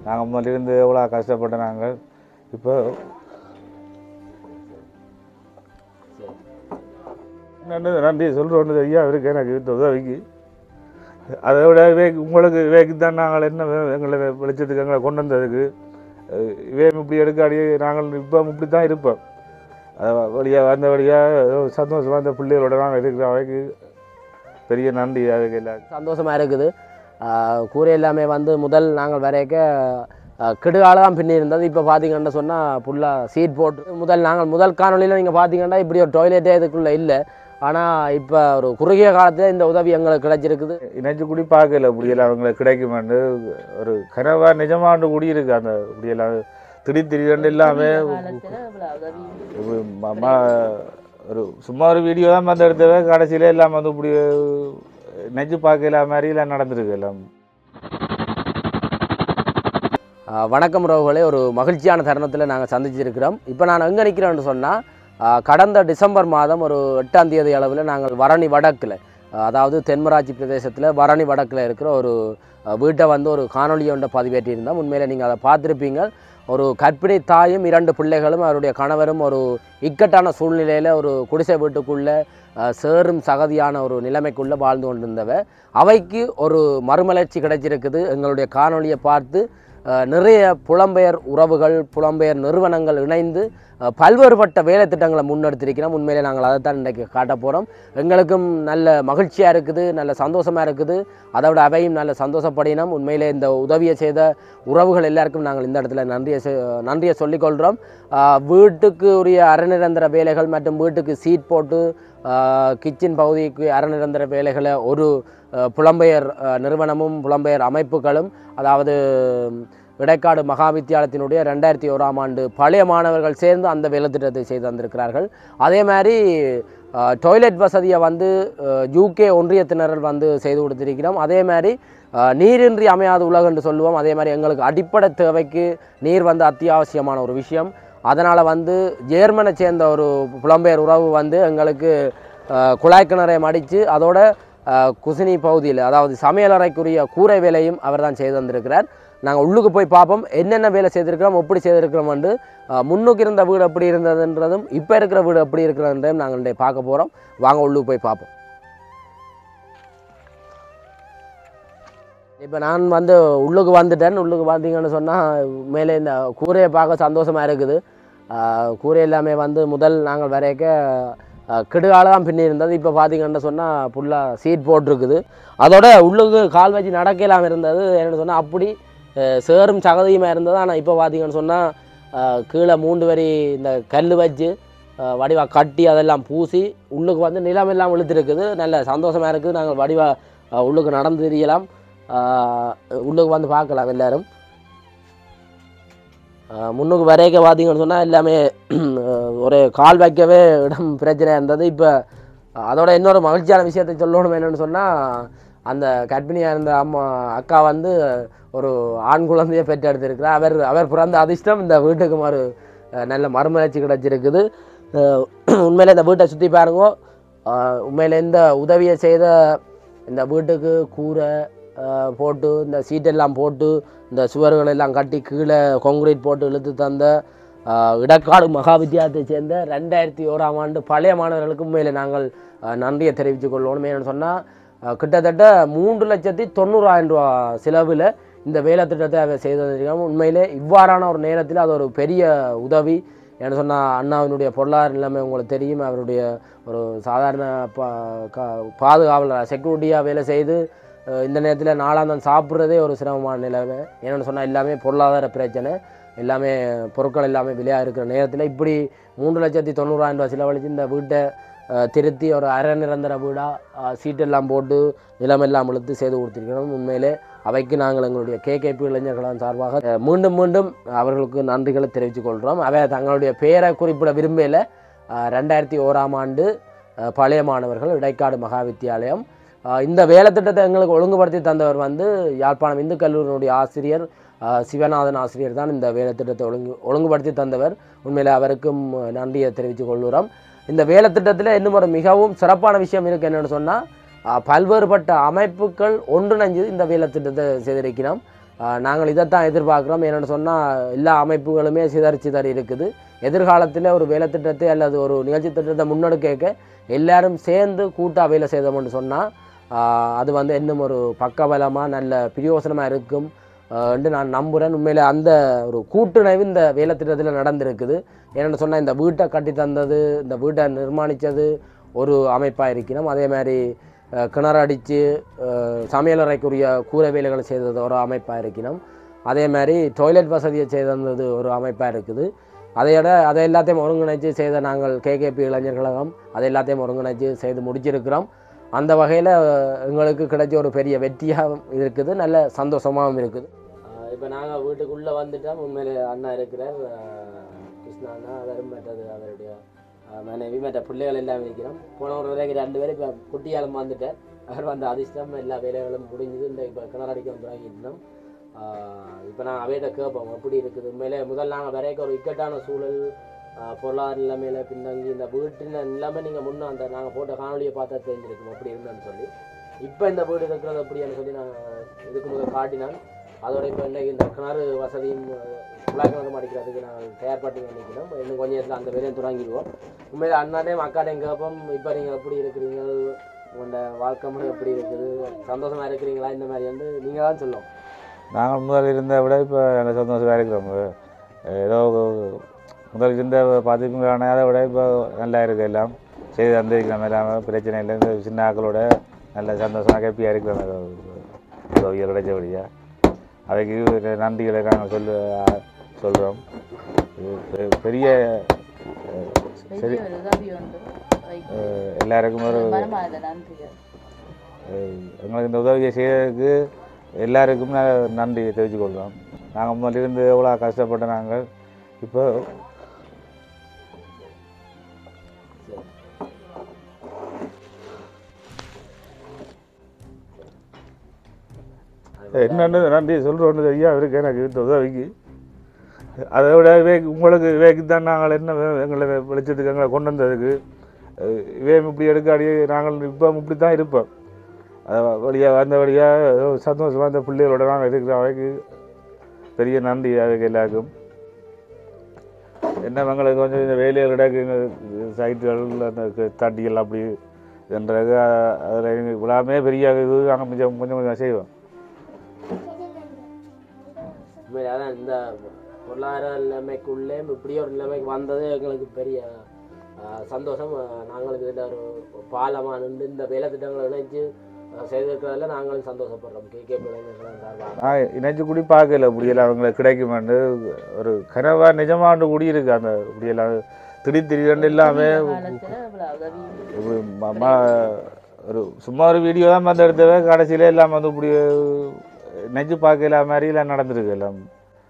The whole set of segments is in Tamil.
நாங்கள் முதலிருந்து எவ்வளோ கஷ்டப்பட்ட நாங்கள் இப்போ நன்றி நன்றி சொல்கிறோன்னு ஐயா இருக்கு எனக்கு இந்த உதவிக்கு அதை விட இவைக்கு உங்களுக்கு இவைக்கு தான் நாங்கள் என்ன வே- எங்களை வெளிச்சத்துக்கு எங்களை கொண்டு வந்ததுக்கு அஹ் இவே இப்படி எடுக்காடி நாங்கள் இப்போ இப்படி தான் இருப்போம் அது வழியாக வந்த வழியாக சந்தோஷமாக அந்த பிள்ளைகளோட நாங்கள் இருக்கிற அவைக்கு பெரிய நன்றி அதுக்கு எல்லாம் சந்தோஷமாக இருக்குது ஆஹ் கூரை எல்லாமே வந்து முதல் நாங்கள் வரைக்க கிடுகால தான் பின்னி இருந்தது இப்போ பார்த்தீங்கன்னு சொன்னால் ஃபுல்லாக சீட் போட்டு முதல் நாங்கள் முதல் காணொலியில் நீங்கள் பார்த்தீங்கன்னா இப்படி ஒரு டாய்லெட்டே இதுக்குள்ளே இல்லை ஆனால் இப்போ ஒரு குறுகிய காலத்தில் இந்த உதவி எங்களுக்கு கிடைச்சிருக்குது நினைச்சு கூடி பார்க்கல இப்படியெல்லாம் அவங்களுக்கு கிடைக்குமான்னு ஒரு கனவா நிஜமாண்டு கூடி இருக்கு அந்த இப்படியெல்லாம் திடீர் திடீர்னு எல்லாமே இப்படி ம- ம- ஒரு சும்மா ஒரு வீடியோ தான் வந்து எடுத்தவே கடைசியில எல்லாம் வந்து இப்படி நினைச்சு பார்க்கல மாதிரி எல்லாம் நடந்திருக்கு எல்லாம் ஆஹ் வணக்கம் உறவுகளே ஒரு மகிழ்ச்சியான தருணத்தில் நாங்கள் சந்திச்சிருக்கிறோம் இப்போ நான் எங்கே நிற்கிறோன்னு சொன்னால் கடந்த டிசம்பர் மாதம் ஒரு எட்டாம் தேதி அளவில் நாங்கள் வரணி வடக்கில் அதாவது தென்மராட்சி பிரதேசத்தில் வரணி வடக்கில் இருக்கிற ஒரு ஆஹ் வீட்டை வந்து ஒரு காணொலி ஒன்றை பதிவேற்றியிருந்தோம் உண்மையில் நீங்கள் அதை பார்த்துருப்பீங்க ஒரு கர்ப்பிணி தாயும் இரண்டு பிள்ளைகளும் அவருடைய கணவரும் ஒரு இக்கட்டான சூழ்நிலையில் ஒரு குடிசை வீட்டுக்குள்ளே ஆஹ் சேரும் சகதியான ஒரு நிலைமைக்குள்ளே வாழ்ந்து கொண்டிருந்தவ அவைக்கு ஒரு மறுமலர்ச்சி கிடைச்சிருக்குது எங்களுடைய காணொளியை பார்த்து அஹ், நிறைய புலம்பெயர் உறவுகள் புலம்பெயர் நிறுவனங்கள் இணைந்து அஹ், பல்வேறுபட்ட வேலை திட்டங்களை முன்னெடுத்திருக்கிறோம் உண்மையிலே நாங்கள் அதை தான் இன்றைக்கி காட்ட போகிறோம் எங்களுக்கும் நல்ல மகிழ்ச்சியாக இருக்குது நல்ல சந்தோஷமாக இருக்குது அதை விட அவையும் நல்ல சந்தோஷப்படினோம் உண்மையிலே இந்த உதவியை செய்த உறவுகள் எல்லாருக்கும் நாங்கள் இந்த இடத்துல நன்றியை செ- நன்றியை சொல்லிக்கொள்கிறோம் அஹ், வீட்டுக்கு உரிய அறநிரந்தர வேலைகள் மற்றும் வீட்டுக்கு சீட் போட்டு கிச்சன் பகுதிக்கு அறநிரந்தர வேலைகளை ஒரு அஹ், புலம்பெயர் அஹ், நிறுவனமும் புலம்பெயர் அமைப்புகளும் அதாவது ம், இடைக்காடு மகா வித்தியாலயத்தினுடைய ரெண்டாயிரத்தி ஓராம் ஆண்டு பழைய மாணவர்கள் சேர்ந்து அந்த வேலை திட்டத்தை செய்து தந்திருக்கிறார்கள் அதே மாதிரி அஹ், டாய்லெட் வசதியை வந்து யூகே ஒன்றியத்தினர்கள் வந்து செய்து கொடுத்திருக்கிறோம் அதே மாதிரி அஹ், நீரின்றி அமையாத உலகம் என்று சொல்லுவோம் அதே மாதிரி எங்களுக்கு அடிப்படை தேவைக்கு நீர் வந்து அத்தியாவசியமான ஒரு விஷயம் அதனால் வந்து ஜேர்மனை சேர்ந்த ஒரு புலம்பெயர் உறவு வந்து எங்களுக்கு அஹ், குழாய் கிணறை மடித்து அதோட அஹ், குசினி பகுதியில் அதாவது சமையலறைக்குரிய கூரை வேலையும் அவர் தான் செய்து வந்திருக்கிறார் நாங்கள் உள்ளுக்கு போய் பார்ப்போம் என்னென்ன வேலை செய்திருக்கிறோம் எப்படி செய்திருக்கிறோம்னு அஹ், முன்னுக்கு இருந்த வீடு எப்படி இருந்ததுன்றதும் இப்போ இருக்கிற வீடு எப்படி இருக்கிறதுன்றதையும் நாங்கள் இன்றைய பார்க்க போகிறோம் வாங்க உள்ளுக்கு போய் பார்ப்போம் இப்போ நான் வந்து உள்ளுக்கு வந்துட்டேன் உள்ளுக்கு பார்த்தீங்கன்னு சொன்னால் மேலே இந்த கூரையை பார்க்க சந்தோஷமாக இருக்குது ஆஹ் கூரை எல்லாமே வந்து முதல் நாங்கள் வரைக்க கிடுகால தான் பின்னி இருந்தது இப்போ பார்த்தீங்கன்னு சொன்னால் ஃபுல்லாக சீட் போட்டிருக்குது அதோட உள்ளுக்கு கால் வச்சு நடக்கலாம் இருந்தது என்னென்னு சொன்னால் அப்படி ஆஹ் சேரும் சகதியுமாக இருந்தது ஆனால் இப்போ பார்த்தீங்கன்னு சொன்னால் கீழே மூன்று வரி இந்த கல் வச்சு வடிவா கட்டி அதெல்லாம் பூசி உள்ளுக்கு வந்து நிலம் எல்லாம் இழுத்துருக்குது நல்ல சந்தோஷமாக இருக்குது நாங்கள் வடிவா ஆஹ் உள்ளுக்கு நடந்து தெரியலாம் ஆஹ் உள்ளுக்கு வந்து பார்க்கலாம் எல்லாரும் ஆஹ் முன்னுக்கு வரைக்க பார்த்தீங்கன்னு சொன்னால் எல்லாமே ஒரு கால் வைக்கவே இடம் பிரச்சனையாக இருந்தது இப்போ அதோட இன்னொரு மகிழ்ச்சியான விஷயத்தை சொல்லணும் என்னென்னு சொன்னால் அந்த கர்ப்பிணியாக இருந்த அம்மா அக்கா வந்து ஒரு ஆண் குழந்தையை பெற்றெடுத்திருக்கிறார் அவர் அவர் பிறந்த அதிர்ஷ்டம் இந்த வீட்டுக்கு ஒரு அஹ், நல்ல மறுமலர்ச்சி கிடச்சிருக்குது அஹ், உண்மையிலே இந்த வீட்டை சுற்றி பாருங்க அஹ், உண்மையிலே இந்த உதவியை செய்த இந்த வீட்டுக்கு கூரை அஹ், போட்டு இந்த சீட்டெல்லாம் போட்டு இந்த சுவர்கள் எல்லாம் கட்டி கீழே கான்கிரீட் போட்டு இழுத்து தந்த அஹ், இடக்காடு மகா வித்தியாலயத்தை சேர்ந்த ரெண்டாயிரத்தி ஓராம் ஆண்டு பழைய மாணவர்களுக்கு உண்மையிலே நாங்கள் அஹ், நன்றியை தெரிவித்துக் கொள்ளணும் ஏன்னு சொன்னால் கிட்டத்தட்ட மூன்று லட்சத்தி தொண்ணூறாயிரம் ரூபா செலவில் இந்த வேலை திட்டத்தை அவர் செய்திருக்காங்க உண்மையிலே இவ்வாறான ஒரு நேரத்தில் அது ஒரு பெரிய உதவி ஏன்னு சொன்னால் அண்ணாவினுடைய பொருளாதார நிலைமை உங்களுக்கு தெரியும் அவருடைய ஒரு சாதாரண பா கா- பாதுகாவலர் செக்யூரிட்டியாக வேலை செய்து அஹ், இந்த நேரத்தில் நாளாந்தம் சாப்பிட்றதே ஒரு சிரமமான நிலைமை ஏன்னு சொன்னால் எல்லாமே பொருளாதார பிரச்சனை எல்லாமே பொருட்கள் எல்லாமே விலையாக இருக்கிற நேரத்தில் இப்படி மூன்று லட்சத்தி தொண்ணூறாயிரம் ரூபாய் செலவழித்து இந்த வீட்டை அஹ், திருத்தி ஒரு அரை நிரந்தர வீடாக சீட்டெல்லாம் போட்டு நிலமெல்லாம் இழுத்து செய்து கொடுத்திருக்கிறோம் உண்மையிலே அவைக்கு நாங்கள் எங்களுடைய கேகேபி இளைஞர்களான் சார்பாக அஹ், மீண்டும் மீண்டும் அவர்களுக்கு நன்றிகளை தெரிவித்துக் கொள்கிறோம் அவை தங்களுடைய பெயரை குறிப்பிட விரும்பல ரெண்டாயிரத்தி ஓராம் ஆண்டு அஹ், பழைய மாணவர்கள் இடைக்காடு மகா வித்தியாலயம் அஹ், இந்த வேலை திட்டத்தை எங்களுக்கு ஒழுங்குபடுத்தி தந்தவர் வந்து யாழ்ப்பாணம் இந்து கல்லூரியினுடைய ஆசிரியர் அஹ், சிவநாதன் ஆசிரியர் தான் இந்த வேலை திட்டத்தை ஒழுங்கு ஒழுங்குபடுத்தி தந்தவர் உண்மையிலே அவருக்கும் அஹ், நன்றியை தெரிவித்துக் கொள்கிறோம் இந்த வேலை திட்டத்தில் இன்னும் ஒரு மிகவும் சிறப்பான விஷயம் இருக்குது என்னென்னு சொன்னால் பல்வேறுபட்ட அமைப்புகள் ஒன்றிணைஞ்சு இந்த வேலை திட்டத்தை செய்திருக்கிறோம் ஆஹ் நாங்கள் இதைத்தான் எதிர்பார்க்குறோம் என்னென்னு சொன்னால் எல்லா அமைப்புகளுமே சிதறி சிதறி இருக்குது எதிர்காலத்தில் ஒரு வேலை திட்டத்தை அல்லது ஒரு நிகழ்ச்சி திட்டத்தை முன்னெடுக்க எல்லாரும் சேர்ந்து கூட்டாக வேலை செய்தோம்னு சொன்னால் அது வந்து இன்னும் ஒரு பக்கபலமாக நல்ல பிரயோசனமாக இருக்கும் ஆஹ் என்று நான் நம்புகிறேன் உண்மையில் அந்த ஒரு கூட்டுணைவு இந்த வேலை திட்டத்தில் நடந்திருக்குது என்னென்னு சொன்னால் இந்த வீட்டை கட்டி தந்தது இந்த வீட்டை நிர்மாணித்தது ஒரு அமைப்பாக இருக்கணும் அதே மாதிரி அஹ், கிணறு அடித்து சமையலறைக்குரிய கூரை வேலைகளை செய்தது ஒரு அமைப்பாக இருக்கணும் அதே மாதிரி டாய்லெட் வசதியை செய்தது ஒரு அமைப்பாக இருக்குது அதையோட அதை எல்லாத்தையும் ஒருங்கிணைச்சு செய்த நாங்கள் கேகேபி இளைஞர் கழகம் அதை எல்லாத்தையும் ஒருங்கிணைச்சு செய்து முடிச்சிருக்கிறோம் அந்த வகையில் எங்களுக்கு கிடைச்ச ஒரு பெரிய வெற்றியாக இருக்குது நல்ல சந்தோஷமாகவும் இருக்குது இப்போ நாங்கள் வீட்டுக்குள்ளே வந்துட்டோம் உண்மையிலே அண்ணா இருக்கிறார் கிருஷ்ணா அண்ணா அவரும் மற்றது அவருடைய அஹ், மனைவி மற்ற பிள்ளைகள் எல்லாம் இருக்கிறோம் போன ஒரு வரைக்கும் ரெண்டு பேரும் இப்போ குட்டியாலம் வந்துட்டார் அவர் வந்த அதிர்ஷ்டம் எல்லா வேலைகளும் முடிஞ்சது இந்த இப்போ கிணறு அடிக்க தொடங்கிட்டோம் இப்போ நான் அவையிட்ட கேட்போம் எப்படி இருக்குது உண்மையிலே முதல் நாங்கள் வரைக்கும் ஒரு இக்கட்டான சூழல் ஆஹ், பொருளாதார நிலைமையில பின்னங்கி இந்த வீட்டின் நிலைமை நீங்கள் முன்னே அந்த நாங்கள் போட்ட காணொலியை பார்த்தா தெரிஞ்சிருக்கும் எப்படி இருந்தேன்னு சொல்லி இப்போ இந்த வீடு இருக்கிறது எப்படின்னு சொல்லி நான் இதுக்கு முதல் காட்டினான் அதோட இப்போ இன்னைக்கு இந்த கிணறு வசதியும் அஹ், குழாய் கிணறு அடிக்கிறதுக்கு நாங்கள் தயார் பண்ணி நினைக்கிறோம் இன்னும் கொஞ்சம் நேரத்தில் அந்த வேலையும் தொடங்கிடுவோம் உண்மையில் அண்ணாடையும் அக்காடையும் கேட்போம் இப்போ நீங்கள் எப்படி இருக்கிறீங்க உங்களோட வாழ்க்கை முறை எப்படி இருக்குது சந்தோஷமா இருக்கிறீங்களா இந்த மாதிரி வந்து நீங்கள் தான் சொல்லும் நாங்கள் முதல் இருந்த விட இப்போ நல்ல சந்தோஷமாக இருக்கிறோம் ஏதோ முதல் இருந்த பார்த்துக்கணும் அதை விட இப்போ நல்லா இருக்கு எல்லாம் செய்து தந்திருக்கிறோம் இல்லாமல் பிரச்சனை இல்லை இந்த சின்ன ஆக்களோட நல்ல சந்தோஷமாக ஹாப்பியாக இருக்கிறோம் உதவிகள் கிடைச்சபடியா அவைக்கு நன்றிகளை நாங்கள் சொல்ல சொல்கிறோம் பெரிய அஹ், சரி பெரிய ஒரு உதவி உண்டு வைத்து அஹ், எல்லாருக்கும் ஒரு மனமார்ந்த நன்றிகள் அஹ் எங்களுக்கு இந்த உதவியை செய்யறதுக்கு எல்லாருக்கும் நான் நன்றியை தெரிவித்துக் கொள்கிறோம் நாங்கள் முதல்ல இருந்து எவ்வளோ கஷ்டப்பட்ட நாங்கள் இப்போ என்னென்னு நன்றி சொல்கிறோன்னு ஐயா இருக்கு எனக்கு இந்த உதவிக்கு அதை விட வே உங்களுக்கு வேக்கு தான் நாங்கள் என்ன வே- எங்களை வெளிச்சத்துக்கு எங்களை கொண்டு வந்ததுக்கு அஹ் இவே இப்படி எடுக்காடி நாங்கள் இப்போ இப்படி தான் இருப்போம் அது வழியாக வந்த வழியாக சந்தோஷமாக இந்த பிள்ளைகளோட நாங்கள் இருக்கிற அவைக்கு பெரிய நன்றி அதுக்கு எல்லாருக்கும் என்ன எங்களுக்கு கொஞ்சம் இந்த வேலையில் கிடக்கு சைட்டுகள் அந்த க- தட்டிகள் அப்படி என்றது அதில் எங்களுக்கு விழாமே பெரிய இது நாங்கள் கொஞ்சம் கொஞ்சம் கொஞ்சம் செய்வோம் உண்மையிலே அதான் இந்த பொருளாதார நிலைமைக்குள்ளே இப்படி ஒரு நிலைமைக்கு வந்தது எங்களுக்கு பெரிய ஆஹ், சந்தோஷம் ஆஹ், நாங்களுக்கு இதில் ஒரு பாலமாக நின்று இந்த வேலை திட்டங்களை இணைச்சு ஆஹ், செய்திருக்கிறதுல நாங்களும் சந்தோஷப்படுறோம் கே கே பிள்ளைங்க சார்பாக நான் இணைச்சு கூடி பார்க்கல இப்படியெல்லாம் அவங்களுக்கு கிடைக்குமெண்டு ஒரு கனவா நிஜமாண்டு கூடி இருக்கு அந்த இப்படியெல்லாம் திடீர் திடீர்னு எல்லாமே காலத்துல இவ்வளவு உதவி இப்படி ம- ம- ஒரு சும்மா ஒரு வீடியோ தான் வந்து எடுத்தவ கடைசியில எல்லாம் வந்து இப்படி நெஞ்சு பார்க்கல மாதிரி எல்லாம் நடந்திருக்கு எல்லாம்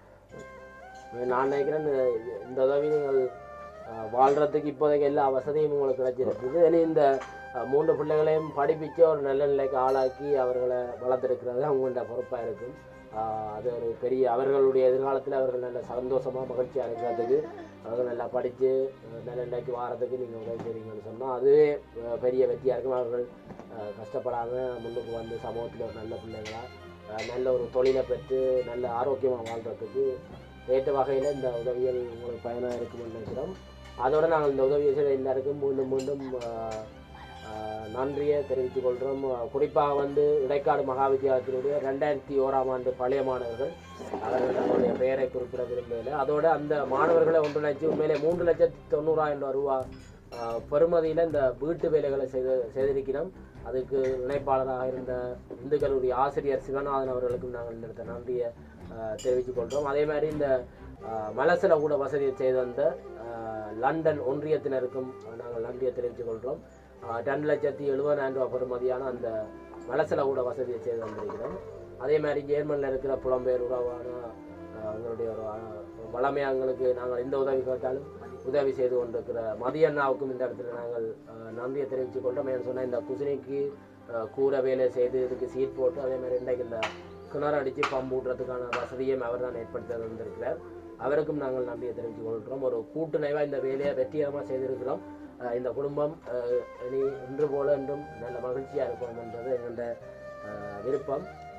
நான் நினைக்கிறேன் இந்த- இந்த உதவி நீங்கள் ஆஹ், வாழ்றதுக்கு இப்போதைக்கு எல்லா வசதியும் உங்களுக்கு கிடைச்சிருக்குது இனி இந்த ஆஹ், மூன்று பிள்ளைகளையும் படிப்பிச்சு ஒரு நல்ல நிலைக்கு ஆளாக்கி அவர்களை வளர்த்தெடுக்கிறது அவங்கள்ட்ட பொறுப்பாக இருக்கும் ஆஹ், அது ஒரு பெரிய அவர்களுடைய எதிர்காலத்தில் அவர்கள் நல்ல சந்தோஷமாக மகிழ்ச்சியாக இருக்கிறதுக்கு அவர்கள் நல்லா படித்து நல்ல நிலைக்கு வாரதுக்கு நீங்கள் உதவி செய்றீங்கன்னு சொன்னால் அதுவே ஆஹ், பெரிய வெற்றியாக இருக்கும் அவர்கள் கஷ்டப்படாமல் முன்னுக்கு வந்து சமூகத்தில் ஒரு நல்ல பிள்ளைங்களா ஆஹ், நல்ல ஒரு தொழிலை பெற்று நல்ல ஆரோக்கியமாக வாழ்கிறதுக்கு ஏற்ற வகையில் இந்த உதவிகள் உங்களுக்கு பயனாக இருக்கும்னு நினைக்கிறோம் அதோட நாங்கள் இந்த உதவியை செய்த எல்லாருக்கும் மீண்டும் மீண்டும் ஆஹ், ஆஹ், நன்றியை தெரிவித்துக் கொள்கிறோம் குறிப்பாக வந்து இடைக்காடு மகாவித்தியாலயத்தினுடைய ரெண்டாயிரத்தி ஓராம் ஆண்டு பழைய மாணவர்கள் அவர்கள் தங்களுடைய பெயரை குறிப்பிட விரும்பவில்லை அதோட அந்த மாணவர்களை ஒன்றிணைச்சு உண்மையிலே மூன்று லட்சத்தி தொண்ணூறாயிரம் ரூபா ஆஹ், பெறுமதியில் இந்த வீட்டு வேலைகளை செய்து செய்திருக்கிறோம் அதுக்கு இணைப்பாளராக இருந்த இந்து கல்லூரி ஆசிரியர் சிவநாதன் அவர்களுக்கும் நாங்கள் இந்த இடத்துல நன்றியை ஆஹ், தெரிவித்துக் கொள்கிறோம் அதே மாதிரி இந்த ஆஹ், மலசில கூட வசதியை செய்து வந்த ஆஹ், லண்டன் ஒன்றியத்தினருக்கும் நாங்கள் நன்றியை தெரிவித்துக் கொள்கிறோம் ஆஹ், ரெண்டு லட்சத்தி எழுபதாயிரம் ரூபாய் பெறுமதியான அந்த மலசில கூட வசதியை செய்து வந்திருக்கிறோம் அதே மாதிரி ஜேர்மனில் இருக்கிற புலம்பெயர் உறவான ஆஹ், எங்களுடைய ஒரு ஆஹ், வளமையாக எங்களுக்கு நாங்கள் எந்த உதவி கேட்டாலும் உதவி செய்து கொண்டிருக்கிற மதியண்ணாவுக்கும் இந்த இடத்துல நாங்கள் ஆஹ், நன்றியை தெரிவித்துக் கொண்டோம் ஏன்னு சொன்னால் இந்த குசினிக்கு ஆஹ், கூரை வேலை செய்து இதுக்கு சீட் போட்டு அதே மாதிரி இன்றைக்கு இந்த கிணறு அடித்து பம்பு ஊட்டுறதுக்கான வசதியும் அவர் தான் ஏற்படுத்தி வந்திருக்கிறார் அவருக்கும் நாங்கள் நன்றியை தெரிவித்துக் கொள்கிறோம் ஒரு கூட்டுணைவாக இந்த வேலையை வெற்றிகரமாக செய்திருக்கிறோம் ஆஹ், இந்த குடும்பம் ஆஹ், இனி இன்று போல என்றும் நல்ல மகிழ்ச்சியாக இருக்கும் என்றது எங்களுடைய ஆஹ், விருப்பம்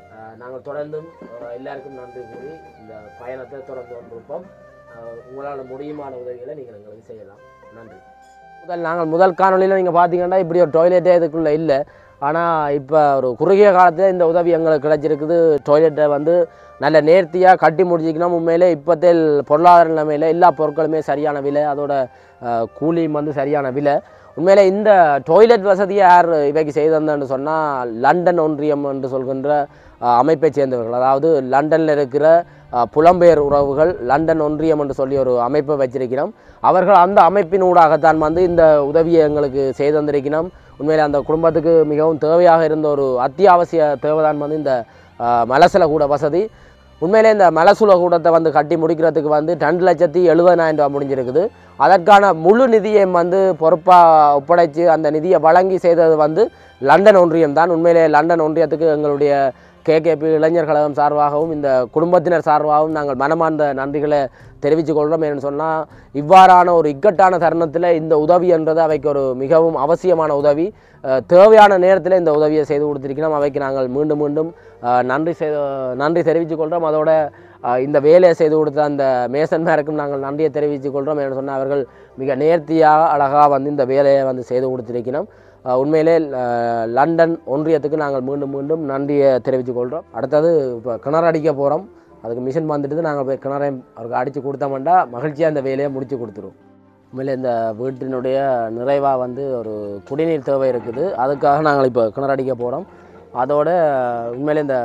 அஹ், நாங்கள் தொடர்ந்தும் அஹ், எல்லாருக்கும் நன்றி கூறி இந்த பயணத்தை தொடர்ந்து கொண்டிருப்போம் அஹ், உங்களால் முடியுமான உதவிகளை நீங்கள் எங்களுக்கு செய்யலாம் நன்றி முதல் நாங்கள் முதல் காணொலியில் நீங்கள் பார்த்தீங்கன்னா இப்படி ஒரு டாய்லெட்டே இதுக்குள்ளே இல்லை ஆனால் இப்போ ஒரு குறுகிய காலத்தில் இந்த உதவி எங்களுக்கு கிடைச்சிருக்குது டாய்லெட்டை வந்து நல்ல நேர்த்தியாக கட்டி முடிச்சிக்கணும் உண்மையிலே இப்போத்தில் பொருளாதார நிலைமையில் எல்லா பொருட்களுமே சரியான விலை அதோட அஹ், கூலியும் வந்து சரியான விலை உண்மையிலே இந்த டாய்லெட் வசதியை யார் இவைக்கு செய்து தந்தன்னு சொன்னால் லண்டன் ஒன்றியம் என்று சொல்கின்ற அஹ், அமைப்பைச் சேர்ந்தவர்கள் அதாவது லண்டனில் இருக்கிற அஹ், புலம்பெயர் உறவுகள் லண்டன் ஒன்றியம் என்று சொல்லி ஒரு அமைப்பை வச்சிருக்கிறோம் அவர்கள் அந்த அமைப்பின் ஊடாகத்தான் வந்து இந்த உதவியை எங்களுக்கு செய்து தந்திருக்கிறோம் உண்மையிலே அந்த குடும்பத்துக்கு மிகவும் தேவையாக இருந்த ஒரு அத்தியாவசிய தேவைதான் வந்து இந்த அஹ், மலசல கூட வசதி உண்மையிலே இந்த மலசுல கூடத்தை வந்து கட்டி முடிக்கிறதுக்கு வந்து ரெண்டு லட்சத்தி எழுபதாயிரம் ரூபா முடிஞ்சிருக்குது அதற்கான முழு நிதியை வந்து பொறுப்பாக ஒப்படைச்சு அந்த நிதியை வழங்கி செய்தது வந்து லண்டன் ஒன்றியம் தான் உண்மையிலே லண்டன் ஒன்றியத்துக்கு எங்களுடைய கேகேபி இளைஞர் கழகம் சார்பாகவும் இந்த குடும்பத்தினர் சார்பாகவும் நாங்கள் மனமார்ந்த நன்றிகளை தெரிவித்துக் கொள்கிறோம் ஏன்னு சொன்னால் இவ்வாறான ஒரு இக்கட்டான தருணத்தில் இந்த உதவி என்றது அவைக்கு ஒரு மிகவும் அவசியமான உதவி அஹ், தேவையான நேரத்தில் இந்த உதவியை செய்து கொடுத்திருக்கிறோம் அவைக்கு நாங்கள் மீண்டும் மீண்டும் அஹ், நன்றி செய் நன்றி தெரிவித்துக் கொள்கிறோம் அதோட அஹ், இந்த வேலையை செய்து கொடுத்த அந்த மேசன்மாருக்கும் நாங்கள் நன்றியை தெரிவித்துக் கொள்கிறோம் என்று சொன்னால் அவர்கள் மிக நேர்த்தியாக அழகாக வந்து இந்த வேலையை வந்து செய்து கொடுத்திருக்கிறோம் அஹ், உண்மையிலே அஹ், லண்டன் ஒன்றியத்துக்கு நாங்கள் மீண்டும் மீண்டும் நன்றியை தெரிவித்துக் கொள்கிறோம் அடுத்தது இப்போ கிணறு அடிக்க போகிறோம் அதுக்கு மிஷின் வந்துட்டு நாங்கள் போய் கிணறையும் அவருக்கு அடித்து கொடுத்தோம்னா மகிழ்ச்சியாக அந்த வேலையை முடித்து கொடுத்துருவோம் உண்மையிலே இந்த வீட்டினுடைய நிறைவாக வந்து ஒரு குடிநீர் தேவை இருக்குது அதுக்காக நாங்கள் இப்போ கிணறு அடிக்க போகிறோம் அதோட உண்மையிலே இந்த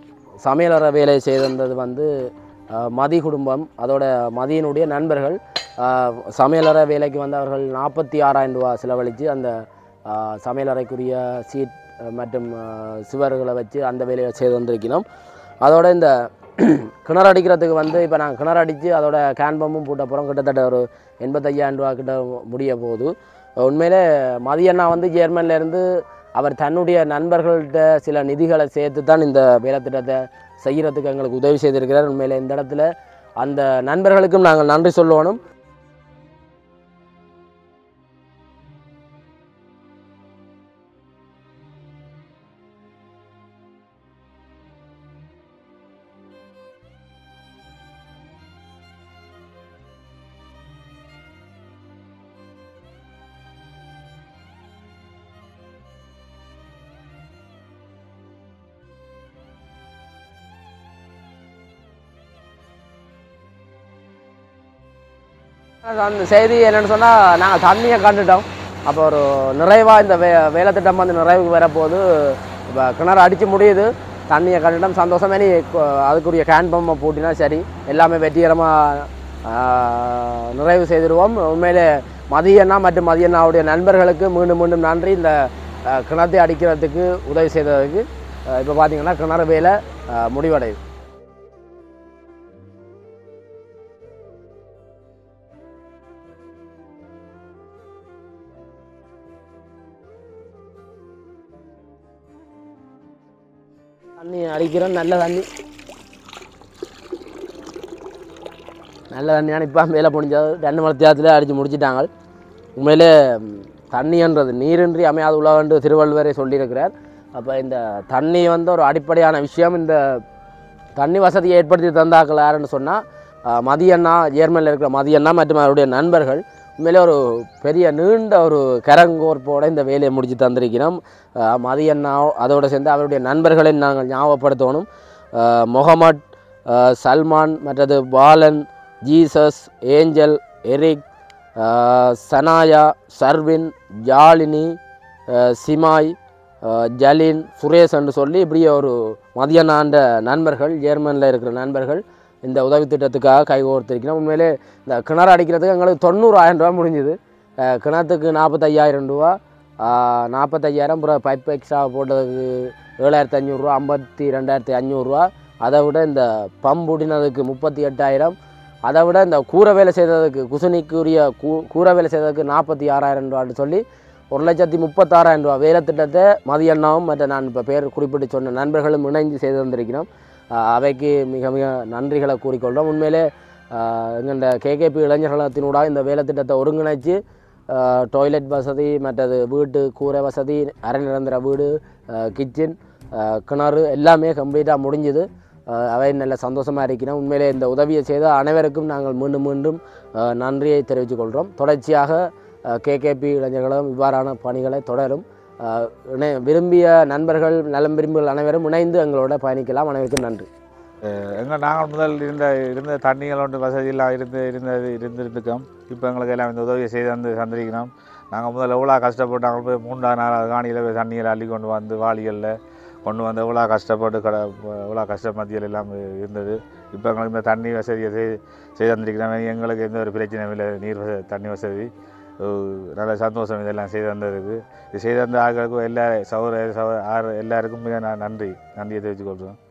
சமையலற வேலை செய்திருந்தது வந்து அஹ், மதி குடும்பம் அதோட மதியினுடைய நண்பர்கள் அஹ், சமையலற வேலைக்கு வந்து அவர்கள் நாற்பத்தி ஆறாயிரம் ரூபா செலவழித்து அந்த அஹ், சமையலறைக்குரிய சீட் அஹ், மற்றும் அஹ், சுவர்களை வச்சு அந்த வேலையை செய்து வந்திருக்கிறோம் அதோட இந்த கிணறு அடிக்கிறதுக்கு வந்து இப்போ நாங்கள் கிணறு அடித்து அதோட கேன் பம்பும் போட்ட போகிறோம் கிட்டத்தட்ட ஒரு எண்பத்தையாயிரம் ரூபா கிட்ட முடிய போகுது உண்மையிலே மதியண்ணா வந்து ஜெர்மன்ல இருந்து அவர் தன்னுடைய நண்பர்கள்ட்ட சில நிதிகளை சேர்த்து தான் இந்த வேலை திட்டத்தை செய்கிறதுக்கு எங்களுக்கு உதவி செய்திருக்கிறார் உண்மையிலே இந்த இடத்துல அந்த நண்பர்களுக்கும் நாங்கள் நன்றி சொல்லணும் அது அந்த செய்தி என்னென்னு சொன்னால் நாங்கள் தண்ணியை கண்டுட்டோம் அப்போ ஒரு நிறைவாக இந்த வே வேலை திட்டம் வந்து நிறைவுக்கு வரப்போது இப்போ கிணறு அடித்து முடியுது தண்ணியை கண்டுட்டோம் சந்தோஷமே நீ கொ- அதுக்குரிய கேன் பம்பை பூட்டினா சரி எல்லாமே வெற்றிகரமாக நிறைவு செய்திருவோம் உண்மையிலே மதியண்ணா மற்றும் மதியண்ணாவுடைய நண்பர்களுக்கு மீண்டும் மீண்டும் நன்றி இந்த அஹ், கிணத்தை அடிக்கிறதுக்கு உதவி செய்ததுக்கு இப்போ பார்த்தீங்கன்னா கிணறு வேலை அஹ், முடிவடையுது தண்ணி அடிக்கிறோம் நல்ல தண்ணி நல்ல தண்ணியான இப்போ மேலே முடிஞ்சது ரெண்டு மணி தேரத்தில் அடித்து முடிச்சிட்டாங்க உண்மையிலே ம், தண்ணின்றது நீரின்றி அமையாத உலகன்று திருவள்ளுவரே சொல்லியிருக்கிறார் அப்போ இந்த தண்ணி வந்து ஒரு அடிப்படையான விஷயம் இந்த தண்ணி வசதியை ஏற்படுத்தி தந்தாக்கள் யாருன்னு சொன்னால் மதியண்ணா ஜேர்மனில் இருக்கிற மதியண்ணா மற்றும் அவருடைய நண்பர்கள் உண்மையிலே ஒரு பெரிய நீண்ட ஒரு கரங்கோர்ப்போட இந்த வேலையை முடித்து தந்திருக்கிறோம் அஹ், மதியண்ணா அதோடு சேர்ந்து அவருடைய நண்பர்களை நாங்கள் ஞாபகப்படுத்தணும் அஹ், முகமட் அஹ், சல்மான் மற்றது பாலன் ஜீசஸ் ஏஞ்சல் எரிக் அஹ், சனாயா சர்வின் ஜாலினி அஹ், சிமாய் அஹ், ஜலின் சுரேஷ் என்று சொல்லி இப்படியே ஒரு மதியண்ணாண்ட நண்பர்கள் ஜெர்மனியில் இருக்கிற நண்பர்கள் இந்த உதவி திட்டத்துக்காக கைகோர்த்திருக்கிறோம் உண்மையிலே இந்த கிணறு அடிக்கிறதுக்கு எங்களுக்கு தொண்ணூறாயிரம் ரூபா முடிஞ்சுது அஹ், கிணத்துக்கு நாற்பத்தையாயிரம் ரூபா அஹ், நாற்பத்தையாயிரம் அப்புறம் பைப் எக்ஸ்ட்ரா போட்டதுக்கு ஏழாயிரத்தி அஞ்சூறுரூவா ஐம்பத்தி ரெண்டாயிரத்தி அஞ்சூறுரூவா அதை விட இந்த பம்ப் ஊட்டினதுக்கு முப்பத்தி எட்டாயிரம் அதை விட இந்த கூரை வேலை செய்ததுக்கு குசுனிக்குரிய கூ கூரை வேலை செய்ததுக்கு நாற்பத்தி ஆறாயிரம் ரூபான்னு சொல்லி ஒரு லட்சத்தி முப்பத்தாறாயிரம் ரூபா வேலை திட்டத்தை மதியண்ணாவும் மற்ற நான் இப்போ பேர் குறிப்பிட்டு சொன்ன நண்பர்களும் இணைந்து செய்து வந்திருக்கிறோம் ஆஹ் அவைக்கு மிக மிக நன்றிகளை கூறிக்கொள்கிறோம் உண்மையிலே எங்கள்ட கேகேபி இளைஞர்களத்தினூடாக இந்த வேலை திட்டத்தை ஒருங்கிணைச்சு டாய்லெட் வசதி மற்றது வீட்டு கூரை வசதி அரை நிரந்தர வீடு கிச்சன் அஹ், கிணறு எல்லாமே கம்ப்ளீட்டாக முடிஞ்சுது அஹ், அவை நல்ல சந்தோஷமாக இருக்கிறோம் உண்மையிலே இந்த உதவியை செய்த அனைவருக்கும் நாங்கள் மீண்டும் மீண்டும் அஹ், நன்றியை தெரிவித்துக் கொள்கிறோம் தொடர்ச்சியாக கேகேபி இளைஞர்களும் இவ்வாறான பணிகளை தொடரும் அஹ், இணை- விரும்பிய நண்பர்கள் நலம் விரும்பிகள் அனைவரும் இணைந்து எங்களோட பயணிக்கலாம் அனைவருக்கும் நன்றி எங்க நாங்கள் முதல் இருந்த இருந்த தண்ணிகள் ஒன்று வசதியெல்லாம் இருந்து இருந்தது இருந்துருக்கோம் இப்போ எங்களுக்கு எல்லாம் இந்த உதவியை செய்து வந்து சந்திரிக்கிறோம் நாங்கள் முதல்ல எவ்வளோ கஷ்டப்பட்டு நாங்கள் போய் மூன்றாவது நாலாவது காணியில் போய் தண்ணியில் அள்ளி கொண்டு வந்து வாளிகளில் கொண்டு வந்து எவ்வளோ கஷ்டப்பட்டு கடை எவ்வளோ கஷ்ட மத்தியில் எல்லாம் இருந்தது இப்போ எங்களுக்கு இந்த தண்ணி வசதியை செய் செய்து தந்திருக்கிறோம் எங்களுக்கு எந்த ஒரு பிரச்சனையும் இல்லை நீர் வசதி தண்ணி வசதி அஹ் நல்ல சந்தோஷம் இதெல்லாம் செய்து தந்ததுக்கு இது செய்து தந்த ஆட்களுக்கும் எல்லா சௌர சௌ ஆறு எல்லாருக்கும் மிக நான் நன்றி நன்றியை தெரிவித்துக் கொள்கிறோம்